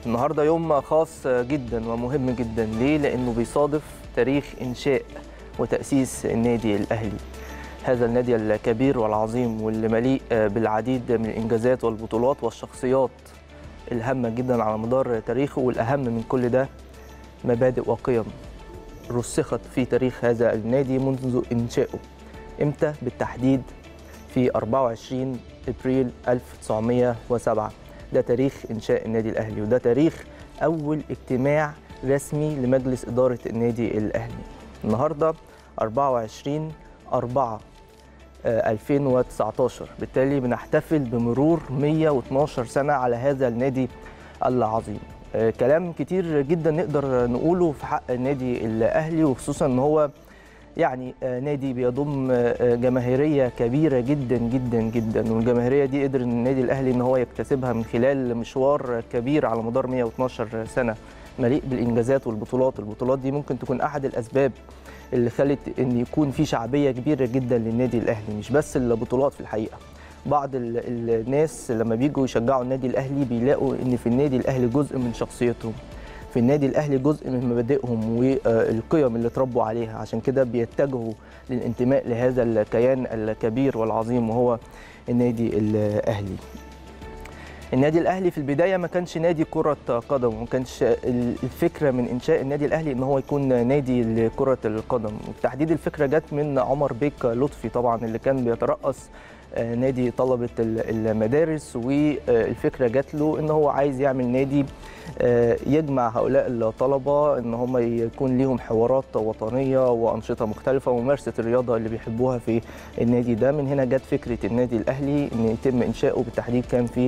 النهارده يوم خاص جدا ومهم جدا ليه؟ لأنه بيصادف تاريخ إنشاء وتأسيس النادي الأهلي. هذا النادي الكبير والعظيم واللي مليء بالعديد من الإنجازات والبطولات والشخصيات الهامة جدا على مدار تاريخه والأهم من كل ده مبادئ وقيم رسخت في تاريخ هذا النادي منذ إنشائه. إمتى بالتحديد؟ في 24 ابريل 1907 ده تاريخ انشاء النادي الاهلي وده تاريخ اول اجتماع رسمي لمجلس اداره النادي الاهلي النهارده 24 4 2019 بالتالي بنحتفل بمرور 112 سنه على هذا النادي العظيم كلام كتير جدا نقدر نقوله في حق النادي الاهلي وخصوصا ان هو يعني نادي بيضم جماهيريه كبيره جدا جدا جدا والجماهيريه دي قدر النادي الاهلي ان هو يكتسبها من خلال مشوار كبير على مدار 112 سنه مليء بالانجازات والبطولات البطولات دي ممكن تكون احد الاسباب اللي خلت ان يكون في شعبيه كبيره جدا للنادي الاهلي مش بس البطولات في الحقيقه بعض الناس لما بيجوا يشجعوا النادي الاهلي بيلاقوا ان في النادي الاهلي جزء من شخصيتهم في النادي الاهلي جزء من مبادئهم والقيم اللي اتربوا عليها عشان كده بيتجهوا للانتماء لهذا الكيان الكبير والعظيم وهو النادي الاهلي النادي الاهلي في البدايه ما كانش نادي كره قدم وما كانش الفكره من انشاء النادي الاهلي ان هو يكون نادي لكره القدم وبالتحديد الفكره جت من عمر بيك لطفي طبعا اللي كان بيترأس نادي طلبة المدارس والفكرة جات له ان هو عايز يعمل نادي يجمع هؤلاء الطلبة ان هم يكون ليهم حوارات وطنية وأنشطة مختلفة وممارسة الرياضة اللي بيحبوها في النادي ده من هنا جت فكرة النادي الأهلي ان يتم إنشاؤه بالتحديد كان في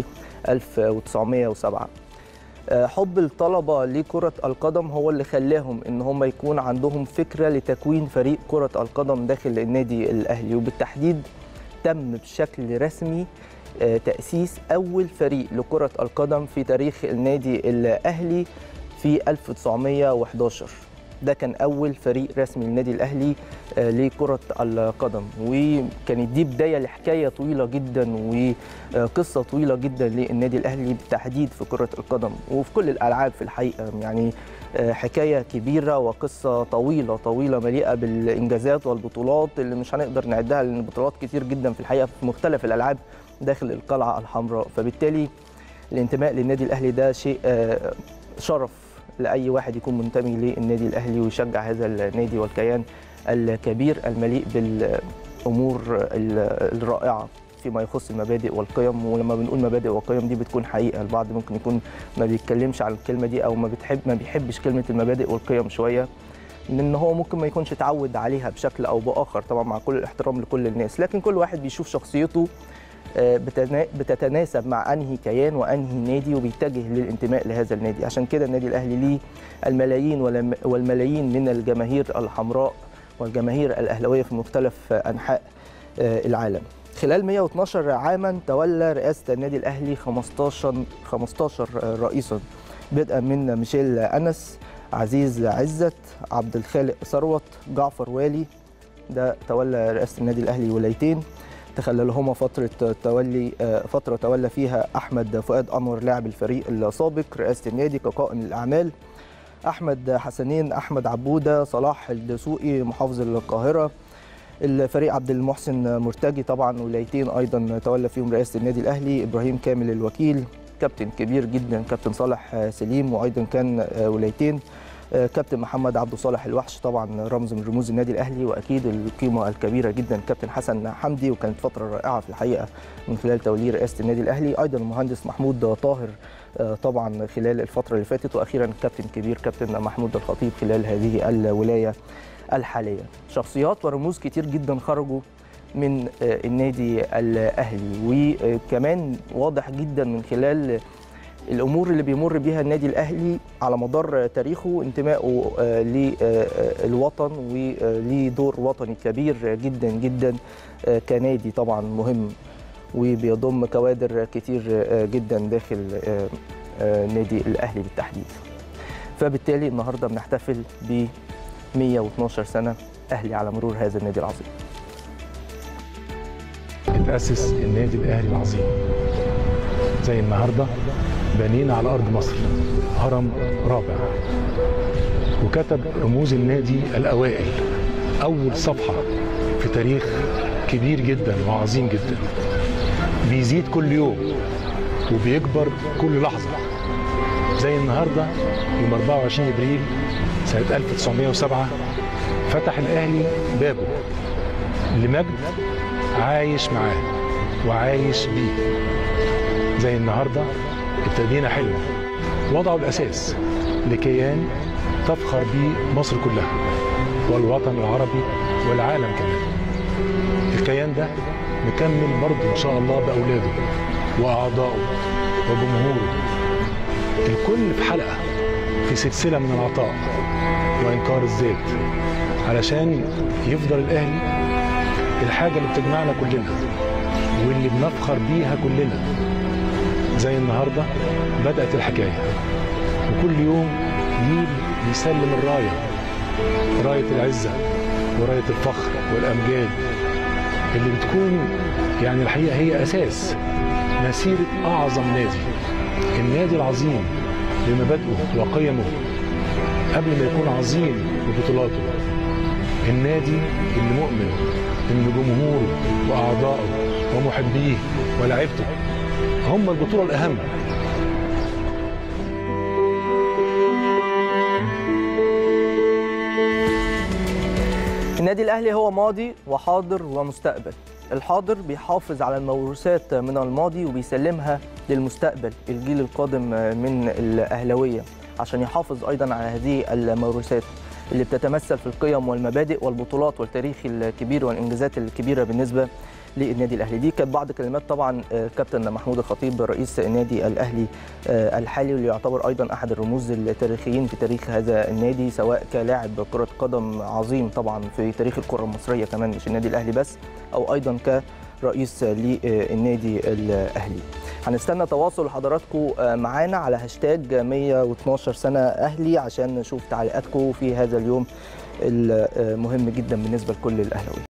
1907 حب الطلبة لكرة القدم هو اللي خلاهم ان هم يكون عندهم فكرة لتكوين فريق كرة القدم داخل النادي الأهلي وبالتحديد تم بشكل رسمي تأسيس أول فريق لكرة القدم في تاريخ النادي الأهلي في 1911 ده كان أول فريق رسمي للنادي الأهلي لكرة القدم وكانت دي بداية لحكاية طويلة جدا وقصة طويلة جدا للنادي الأهلي بالتحديد في كرة القدم وفي كل الألعاب في الحقيقة يعني حكاية كبيرة وقصة طويلة طويلة مليئة بالإنجازات والبطولات اللي مش هنقدر نعدها لأن بطولات كتير جدا في الحقيقة في مختلف الألعاب داخل القلعة الحمراء فبالتالي الانتماء للنادي الأهلي ده شيء شرف لأي واحد يكون منتمي للنادي الأهلي ويشجع هذا النادي والكيان الكبير المليء بالأمور الرائعة فيما يخص المبادئ والقيم ولما بنقول مبادئ وقيم دي بتكون حقيقه البعض ممكن يكون ما بيتكلمش عن الكلمه دي او ما بتحب ما بيحبش كلمه المبادئ والقيم شويه لان هو ممكن ما يكونش اتعود عليها بشكل او باخر طبعا مع كل الاحترام لكل الناس لكن كل واحد بيشوف شخصيته بتتناسب مع انهي كيان وانهي نادي وبيتجه للانتماء لهذا النادي عشان كده النادي الاهلي ليه الملايين والملايين من الجماهير الحمراء والجماهير الاهلاويه في مختلف انحاء العالم خلال 112 عاما تولى رئاسه النادي الاهلي 15 15 رئيسا بدءا من ميشيل انس عزيز عزت عبد الخالق ثروت جعفر والي ده تولى رئاسه النادي الاهلي ولايتين تخللهما فتره تولي فتره تولى فيها احمد فؤاد انور لاعب الفريق السابق رئاسه النادي كقائم الاعمال احمد حسنين احمد عبوده صلاح الدسوقي محافظ القاهره الفريق عبد المحسن مرتجي طبعا ولايتين ايضا تولى فيهم رئاسه النادي الاهلي ابراهيم كامل الوكيل كابتن كبير جدا كابتن صالح سليم وايضا كان ولايتين كابتن محمد عبد صالح الوحش طبعا رمز من رموز النادي الاهلي واكيد القيمه الكبيره جدا كابتن حسن حمدي وكانت فتره رائعه في الحقيقه من خلال توليه رئاسه النادي الاهلي ايضا المهندس محمود طاهر طبعا خلال الفتره اللي فاتت واخيرا كابتن كبير كابتن محمود الخطيب خلال هذه الولايه الحاليه شخصيات ورموز كتير جدا خرجوا من النادي الاهلي وكمان واضح جدا من خلال الامور اللي بيمر بيها النادي الاهلي على مدار تاريخه انتمائه للوطن وليه دور وطني كبير جدا جدا كنادي طبعا مهم وبيضم كوادر كتير جدا داخل نادي الاهلي بالتحديد فبالتالي النهارده بنحتفل ب 112 سنه اهلي على مرور هذا النادي العظيم اتأسس النادي الأهلي العظيم زي النهارده بنينا على ارض مصر هرم رابع وكتب رموز النادي الاوائل اول صفحه في تاريخ كبير جدا وعظيم جدا بيزيد كل يوم وبيكبر كل لحظه زي النهارده يوم 24 ابريل سنه 1907 فتح الاهلي بابه لمجد عايش معاه وعايش بيه زي النهارده ابتدينا حلم وضعوا الاساس لكيان تفخر به مصر كلها والوطن العربي والعالم كمان الكيان ده مكمل برضه ان شاء الله باولاده واعضائه وجمهوره الكل في حلقه في سلسله من العطاء وانكار الذات علشان يفضل الاهلي الحاجه اللي بتجمعنا كلنا واللي بنفخر بيها كلنا زي النهارده بدات الحكايه وكل يوم جيل بيسلم الرايه رايه العزه ورايه الفخر والامجاد اللي بتكون يعني الحقيقه هي اساس مسيره اعظم نادي النادي العظيم بمبادئه وقيمه قبل ما يكون عظيم ببطولاته النادي اللي مؤمن ان جمهوره واعضائه ومحبيه ولاعيبته هم البطوله الاهم النادي الاهلي هو ماضي وحاضر ومستقبل الحاضر بيحافظ على الموروثات من الماضي وبيسلمها للمستقبل الجيل القادم من الاهلاويه عشان يحافظ ايضا على هذه الموروثات اللي بتتمثل في القيم والمبادئ والبطولات والتاريخ الكبير والانجازات الكبيره بالنسبه للنادي الاهلي دي كانت بعض كلمات طبعا كابتن محمود الخطيب رئيس النادي الاهلي الحالي واللي يعتبر ايضا احد الرموز التاريخيين في تاريخ هذا النادي سواء كلاعب كره قدم عظيم طبعا في تاريخ الكره المصريه كمان مش النادي الاهلي بس او ايضا كرئيس للنادي الاهلي هنستنى تواصل حضراتكم معانا على هاشتاج 112 سنه اهلي عشان نشوف تعليقاتكم في هذا اليوم المهم جدا بالنسبه لكل الاهلاويه